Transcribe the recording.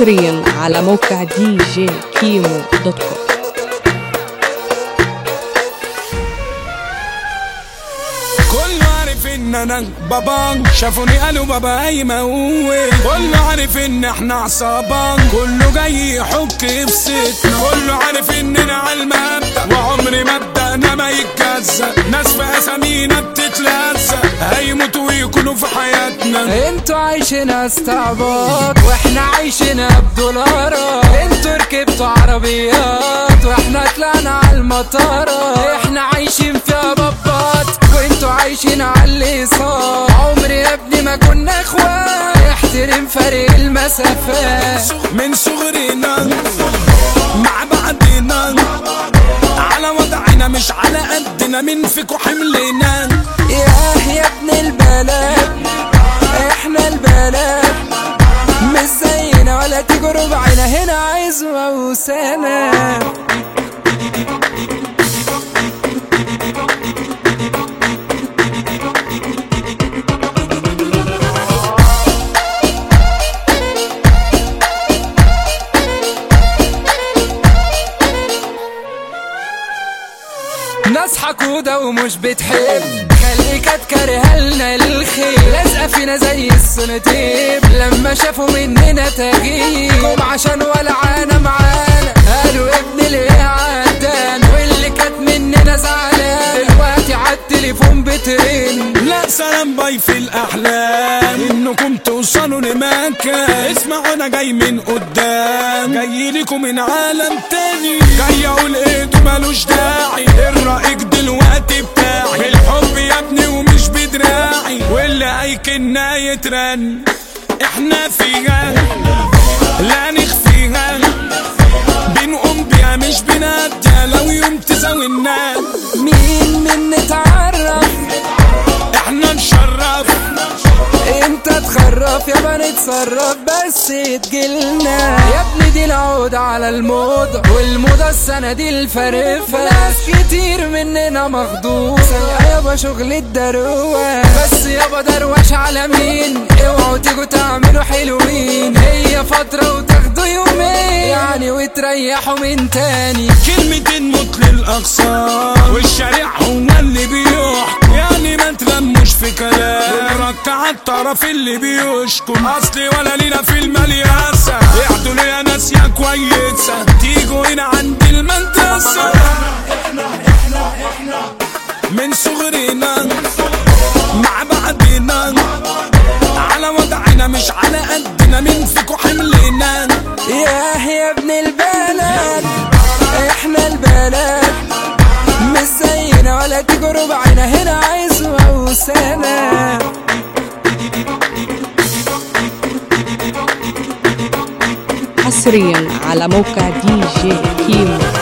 حصريا على موقع دي جي كيمو دوت كوم كله عارف ان انا بابا شافوني قالوا بابا اي موت كله عارف ان احنا عصابة كله جاي يحك في ستنا كله عارف اننا على المبدأ وعمري مبدأنا ما يتجزأ ناس في اسامينا بتتلزق هيموتوا ويكونوا في حياتنا انتوا عايشين استعباط واحنا عايشين بدولارات انتوا ركبتوا عربيات واحنا طلعنا على المطارات احنا عايشين في بابات وانتوا عايشين على اللي صار عمري يا ابني ما كنا اخوات احترم فرق المسافات من صغرنا مع بعضنا على وضعنا مش على قدنا من فيكو حملنا ياه يا ابن البلد احنا البلد مش زينا ولا تجرب عينا هنا عزوة وسنة ناس حقودة ومش بتحب خليك كارهة لنا الخير لازقة فينا زي السنتيب لما شافوا مننا تغيير جم عشان ولعانة معانا قالوا ابن ليه عدان واللي كانت مننا زعلان دلوقتي عالتليفون بترن لا سلام باي في الاحلام انكم توصلوا لمكان اسمعوا انا جاي من قدام جاي لكم من عالم تاني جاي اقول ايه ده ملوش داعي الرأيك دلوقتي بتاعي بالحب يا ابني ومش بدراعي واللي هيكنا يترن احنا فيها لا نخفيها بنقوم بيها مش بناديها لو يوم تزاولنا مين من نتعرف احنا نشرف انت تخرف يابا نتصرف بس تجيلنا يا ابني دي العودة على الموضة والموضة السنة دي الفرفة ناس كتير مننا مخدوسة يابا شغل الدروة بس يابا دروش على مين اوعوا تيجوا تعملوا حلوين هي فترة وتاخدوا يومين يعني وتريحوا من تاني كلمتين موت للأقصى والشارع هو اللي بيحكم يعني ما تلموش في كلام ونركع الطرف اللي بيشكم أصلي ولا لينا في الملياسة يعدوا ليا ناس يا كويسة تيجوا هنا عند المنتسة من صغرنا مع بعضنا على وضعنا مش على قدنا من فيكو حملنا ياه يا ابن البلد احنا البلد مش زينا ولا تجرب عينا هنا عزوة وسنة حصريا على موقع دي جي كيمو